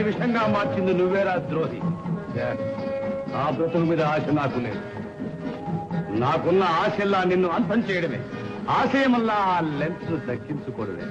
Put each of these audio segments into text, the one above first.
విషంగా మార్చింది నువ్వేరా ద్రోహి ఛే, ఆ బ్రతుకు మీద ఆశ నాకు లేదు నాకున్న ఆశల్లా నిన్ను అంతం చేయడమే ఆశయమల్లా ఆ లెన్స్ దక్కించుకోవడమే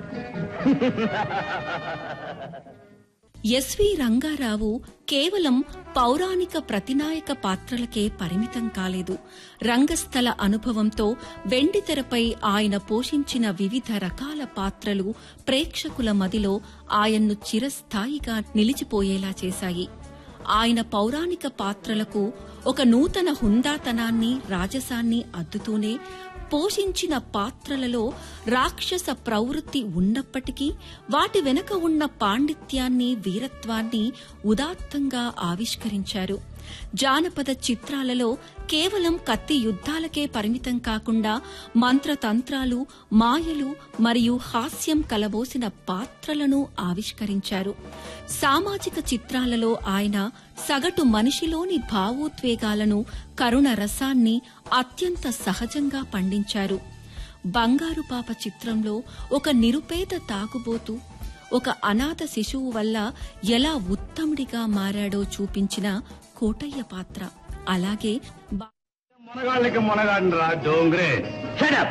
ఎస్వి రంగారావు కేవలం పౌరాణిక ప్రతినాయక పాత్రలకే పరిమితం కాలేదు రంగస్థల అనుభవంతో వెండితెరపై ఆయన పోషించిన వివిధ రకాల పాత్రలు ప్రేక్షకుల మదిలో ఆయన్ను చిరస్థాయిగా నిలిచిపోయేలా చేశాయి ఆయన పౌరాణిక పాత్రలకు ఒక నూతన హుందాతనాన్ని రాజసాన్ని అద్దుతూనే పోషించిన పాత్రలలో రాక్షస ప్రవృత్తి ఉన్నప్పటికీ వాటి వెనక ఉన్న పాండిత్యాన్ని వీరత్వాన్ని ఉదాత్తంగా ఆవిష్కరించారు జానపద చిత్రాలలో కేవలం కత్తి యుద్ధాలకే పరిమితం కాకుండా మంత్రతంత్రాలు మాయలు మరియు హాస్యం కలబోసిన పాత్రలను ఆవిష్కరించారు సామాజిక చిత్రాలలో ఆయన సగటు మనిషిలోని భావోద్వేగాలను కరుణ రసాన్ని అత్యంత సహజంగా పండించారు బంగారు పాప చిత్రంలో ఒక నిరుపేద తాగుబోతు ఒక అనాథ శిశువు వల్ల ఎలా ఉత్తముడిగా మారాడో చూపించిన కోటయ్య పాత్ర అలాగే బా- మునగాళ్ళకి మునగాడిని రా డోంగ్రే షడప్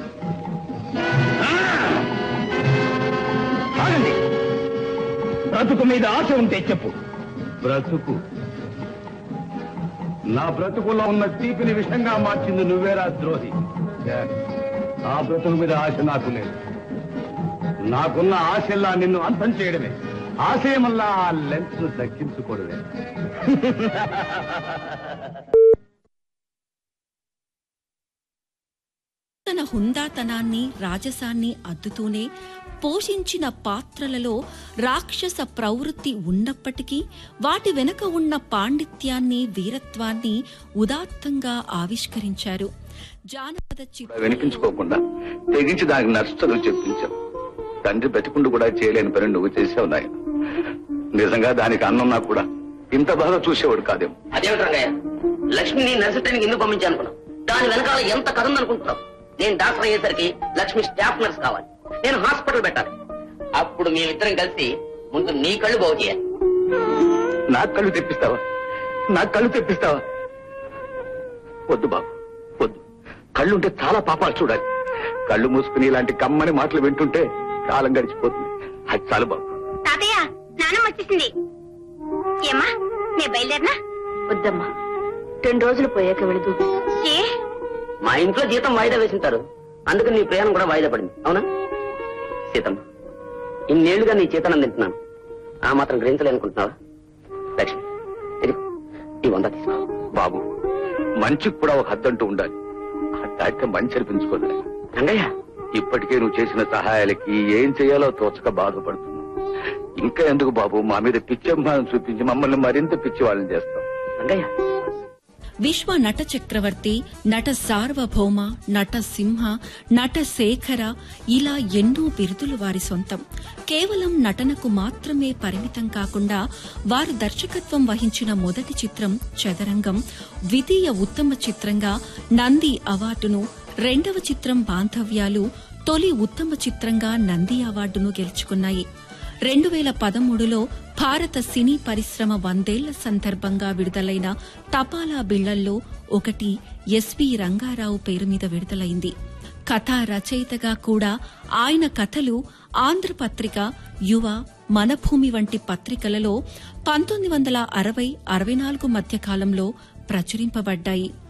ఆగండి బ్రతుకు మీద ఆశ ఉంటే చెప్పు బ్రతుకు నా బ్రతుకులో ఉన్న తీపిని విషంగా మార్చింది నువ్వేరా ద్రోహి ఛే, ఆ బ్రతుకు మీద ఆశ నాకు లేదు నాకున్న ఆశల్లా నిన్ను అంతం చేయడమే ఆశయమల్లా ఆ లెన్స్ దక్కించుకోవడమే తన హుందాతనాన్ని రాజసాన్ని అద్దుతూనే పోషించిన పాత్రలలో రాక్షస ప్రవృత్తి ఉన్నప్పటికీ వాటి వెనక ఉన్న పాండిత్యాన్ని వీరత్వాన్ని ఉదాత్తంగా ఆవిష్కరించారు జానపద చిత్ర వినిపించుకోకుండా తెగించి దానికి నష్టలు చెప్పించావు తండ్రి బతికుండు కూడా చేయలేని పని నువ్వు చేసావు నాయన నిజంగా దానికి అన్నున్నా కూడా ఇంత బాగా చూసేవాడు కాదేమో అదేమిటి రంగయ్య లక్ష్మిని నర్సటానికి ఎందుకు పంపించాను అనుకున్నావు దాని వెనకాల ఎంత కథ ఉందనుకుంటున్నావు నేను డాక్టర్ అయ్యేసరికి లక్ష్మి స్టాఫ్ నర్స్ కావాలి నేను హాస్పిటల్ పెట్టాలి అప్పుడు మేమిద్దరం కలిసి ముందు నీ కళ్ళు బాగు చేయాలి నాకు కళ్ళు తెప్పిస్తావా నాకు కళ్ళు తెప్పిస్తావా వద్దు బాబు వద్దు కళ్ళుంటే చాలా పాపాలు చూడాలి కళ్ళు మూసుకుని ఇలాంటి కమ్మని మాటలు వింటుంటే కాలం గడిచిపోతుంది అది చాలు బాబు తాతయ్య స్నానం వచ్చేసింది ఏమ్మా నేను బయలుదేరినా వద్దమ్మా రెండు రోజులు పోయాక వెళదు ఏ మా ఇంట్లో జీతం వాయిదా వేసింటారు అందుకని నీ ప్రయాణం కూడా వాయిదా పడింది అవునా సీతమ్మ ఇన్నేళ్లుగా నీ చేతనం తింటున్నాను ఆ మాత్రం గ్రహించలేనుకుంటున్నావా లక్ష్మి ఇది ఈ వంద తీసుకో బాబు మంచికి కూడా ఒక హద్దంటూ ఉండాలి అట్టాడితే మంచి అనిపించుకోదు రంగయ్య ఇప్పటికే నువ్వు చేసిన సహాయాలకి ఏం చేయాలో తోచక బాధపడుతున్నావు ఇంకా ఎందుకు బాబు మా మీద పిచ్చంభానం చూపించి మమ్మల్ని మరింత పిచ్చి వాళ్ళని చేస్తాం రంగయ్య విశ్వ నట చక్రవర్తి నట సార్వభౌమ నట సింహ నట శేఖర ఇలా ఎన్నో బిరుదులు వారి సొంతం కేవలం నటనకు మాత్రమే పరిమితం కాకుండా వారు దర్శకత్వం వహించిన మొదటి చిత్రం చదరంగం ద్వితీయ ఉత్తమ చిత్రంగా నంది అవార్డును రెండవ చిత్రం బాంధవ్యాలు తొలి ఉత్తమ చిత్రంగా నంది అవార్డును గెలుచుకున్నాయి రెండు వేల పదమూడులో భారత సినీ పరిశ్రమ వందేళ్ల సందర్భంగా విడుదలైన తపాలా బిళ్లల్లో ఒకటి ఎస్వి రంగారావు పేరు మీద విడుదలైంది కథా రచయితగా కూడా ఆయన కథలు ఆంధ్రపత్రిక యువ మనభూమి వంటి పత్రికలలో పంతొమ్మిది వందల అరవై అరవై నాలుగు మధ్య కాలంలో ప్రచురింపబడ్డాయి